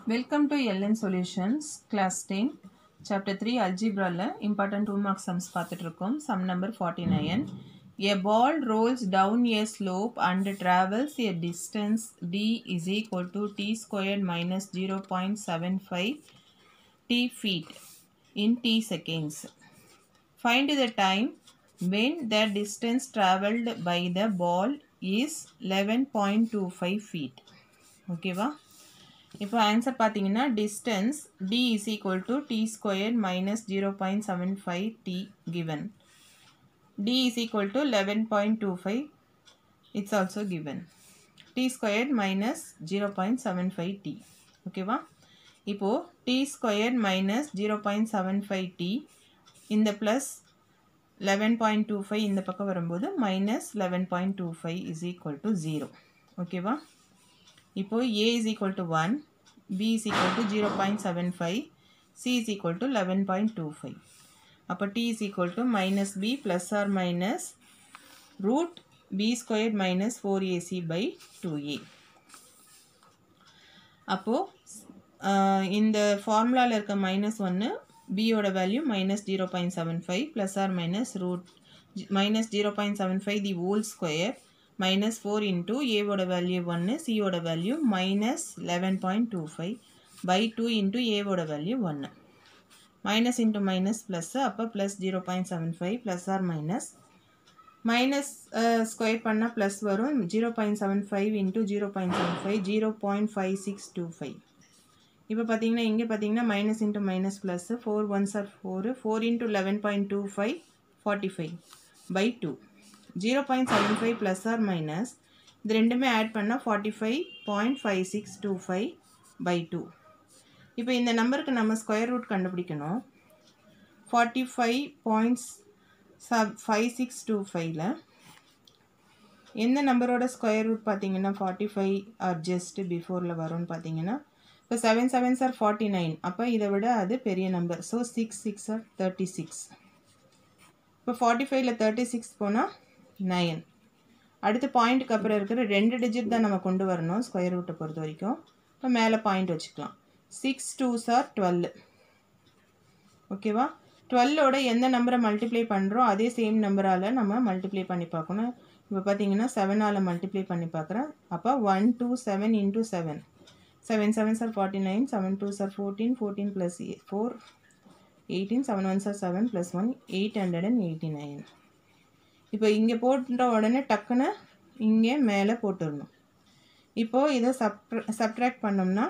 Welcome to LN Solutions, Class 10, Chapter 3 Algebra Important 2 mark sums பார்த்துட்டு இருக்கோம் Sum number 49 A ball rolls down a slope and travels a distance d is equal to t squared minus 0.75 t feet in t seconds. Find the time when the distance traveled by the ball is 11.25 feet. ஓகேவா இப்போ answer பார்த்தீங்கன்னா distance d is equal to t square minus zero point seven five t given d is equal to eleven point two five it's also given t square minus zero point seven five t ஓகேவா இப்போது t square minus zero point seven five t இந்த plus eleven point two five இந்த பக்கம் வரும்போது minus eleven point two five is equal to zero ஓகேவா இப்போ a is equal to 1, b is equal to 0.75, c is equal to 11.25. அப்போ t is equal to minus b plus or minus root b squared minus 4ac by 2a. அப்போ இந்த ஃபார்முலாவில் இருக்க minus ஒன்று பியோட value minus zero point seven five plus or minus root minus zero point seven five the whole square minus four into ஏவோட value ஒன்று சியோட value minus eleven point two five by two into ஏவோட value ஒன்று minus into minus plus அப்போ plus zero point seven five plus or minus minus square பண்ணால் plus வரும் zero point seven five into zero point seven five zero point five six two five இப்போ பார்த்தீங்கன்னா இங்கே பார்த்தீங்கன்னா minus into minus plus four ones are four four into eleven point two five forty five by two zero point seven five plus or minus இது ரெண்டுமே add பண்ணால் forty five point five six two five by two இப்போ இந்த நம்பருக்கு நம்ம square root கண்டுபிடிக்கணும் forty five points சப் five six two ஃபைவ்ல எந்த நம்பரோட ஸ்கொயர் ரூட் பார்த்தீங்கன்னா ஃபார்ட்டி ஃபைவ் ஆர் ஜஸ்ட் பிஃபோரில் வரும்னு பார்த்தீங்கன்னா இப்போ seven sevens are forty nine அப்போ இதை விட அது பெரிய number so six six are thirty six இப்போ ஃபார்ட்டி ஃபைவ்ல தேர்ட்டி சிக்ஸ் போனால் நயன் அடுத்த பாயிண்ட்டுக்கு அப்புறம் இருக்கிற ரெண்டு டிஜிட் தான் நம்ம கொண்டு வரணும் ஸ்கொயர் ரூட்டை பொறுத்த வரைக்கும் இப்போ மேலே பாயிண்ட் வச்சுக்கலாம் சிக்ஸ் டூ சார் டுவெல் ஓகேவா டுவெல்லோட எந்த நம்பரை மல்டிப்ளை பண்ணுறோம் அதே சேம் நம்பரால் நம்ம மல்டிப்ளை பண்ணி பார்க்கணும் இப்போ பார்த்தீங்கன்னா செவனால் மல்டிப்ளை பண்ணி பார்க்குறேன் அப்போ one two seven into seven seven seven சார் ஃபார்ட்டி நைன் செவன் டூ சார் fourteen fourteen plus four eighteen seven one சார் seven plus one eight hundred and eighty nine இப்போ இங்கே போட்டுட்ட உடனே டக்குன்னு இங்கே மேலே போட்டுடணும் இப்போது இதை சப்ட்ர சப்ட்ராக்ட் பண்ணோம்னா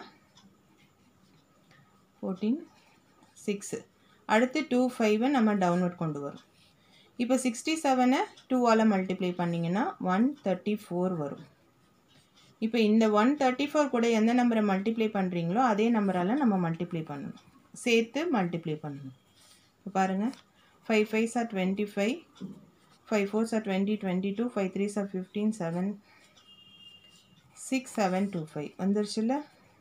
ஃபோர்டீன் சிக்ஸு அடுத்து டூ ஃபைவை நம்ம டவுன்லோட் கொண்டு வரும் இப்போ சிக்ஸ்டி செவனை டூவால் மல்டிப்ளை பண்ணிங்கன்னா ஒன் தேர்ட்டி ஃபோர் வரும் இப்போ இந்த ஒன் தேர்ட்டி ஃபோர் கூட எந்த நம்பரை மல்டிப்ளை பண்ணுறீங்களோ அதே நம்பரால் நம்ம மல்டிப்ளை பண்ணணும் சேர்த்து மல்டிப்ளை பண்ணணும் இப்போ பாருங்கள் five fives are twenty five five fours are twenty twenty two five threes are fifteen seven six seven two five வந்துருச்சுல்ல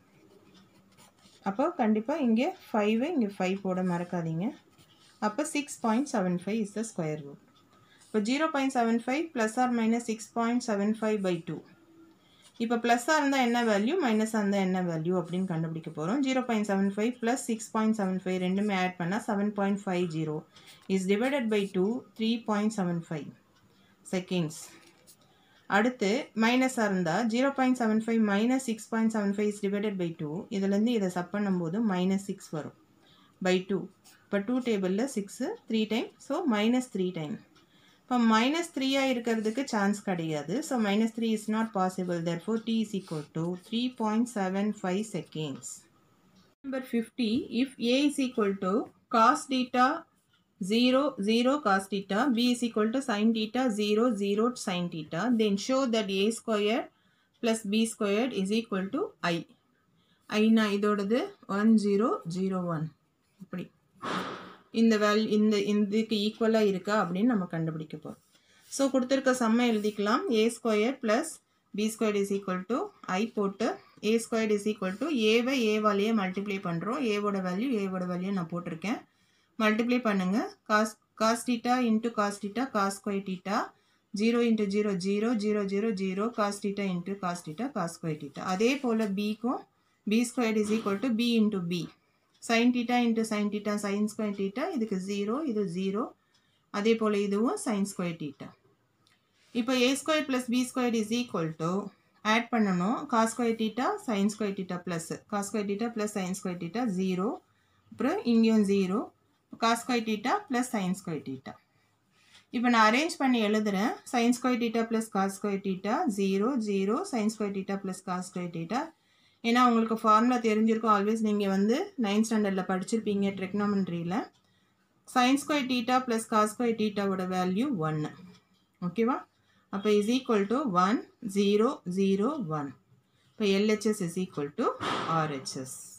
அப்போ கண்டிப்பாக இங்கே ஃபைவு இங்கே ஃபைவ் போட மறக்காதீங்க அப்போ six point seven five is the square root இப்போ zero point seven five plus or minus six point seven five by two இப்போ ப்ளஸ்ஸாக இருந்தால் என்ன வேல்யூ மைனஸாக இருந்தால் என்ன வேல்யூ அப்படின்னு கண்டுபிடிக்க போகிறோம் zero point seven five plus six point seven five ரெண்டுமே ஆட் பண்ணால் seven point five zero is divided by two three point seven five seconds அடுத்து மைனஸாக இருந்தால் zero point seven five minus six point seven five is divided by two இதுலேருந்து இதை sub பண்ணும்போது minus six வரும் by two இப்போ two டேபிளில் six three time so minus three time இப்போ மைனஸ் த்ரீயாக இருக்கிறதுக்கு சான்ஸ் கிடையாது so minus three is not possible therefore t is equal to three point seven five seconds number fifty if a is equal to cos theta zero zero cos theta b is equal to sine theta zero zero sine theta then show that a square plus b square is equal to ஐ ஐனா இதோடது one zero zero one இப்படி இந்த வேல் இந்த இதுக்கு ஈக்குவலாக இருக்கா அப்படின்னு நம்ம கண்டுபிடிக்க போகிறோம் ஸோ கொடுத்துருக்க செம்ம எழுதிக்கலாம் a square plus b square is equal to ஐ போட்டு a square is equal to ஏவை ஏவாலேயே மல்டிப்ளை பண்ணுறோம் ஏவோட வேல்யூ ஏவோட வேல்யூ நான் போட்டிருக்கேன் மல்டிப்ளை பண்ணுங்கள் cos cos theta into cos theta cos square theta zero into zero zero zero zero zero cos theta into cos theta cos square theta அதே போல் பிக்கும் b squared is equal to b into b sine theta into sine theta sine square theta இதுக்கு zero இது zero அதே போல் இதுவும் sine square theta இப்போ a square plus b square is equal to add பண்ணணும் cos square theta sine square theta plus cos square theta plus sine square theta zero அப்புறம் இங்கேயும் zero cos square theta plus sine square theta இப்போ நான் arrange பண்ணி எழுதுகிறேன் sine square theta plus cos square theta zero zero sine square theta plus cos square theta ஏன்னா உங்களுக்கு formula தெரிஞ்சிருக்கும் always நீங்கள் வந்து நைன்த் ஸ்டாண்டர்டில் படிச்சிருப்பீங்க ட்ரெக்னாமெண்ட்ரியில் sine square theta plus cos square டீட்டாவோட வேல்யூ ஒன்று ஓகேவா அப்போ is equal to one zero zero one இப்போ LHS is equal to RHS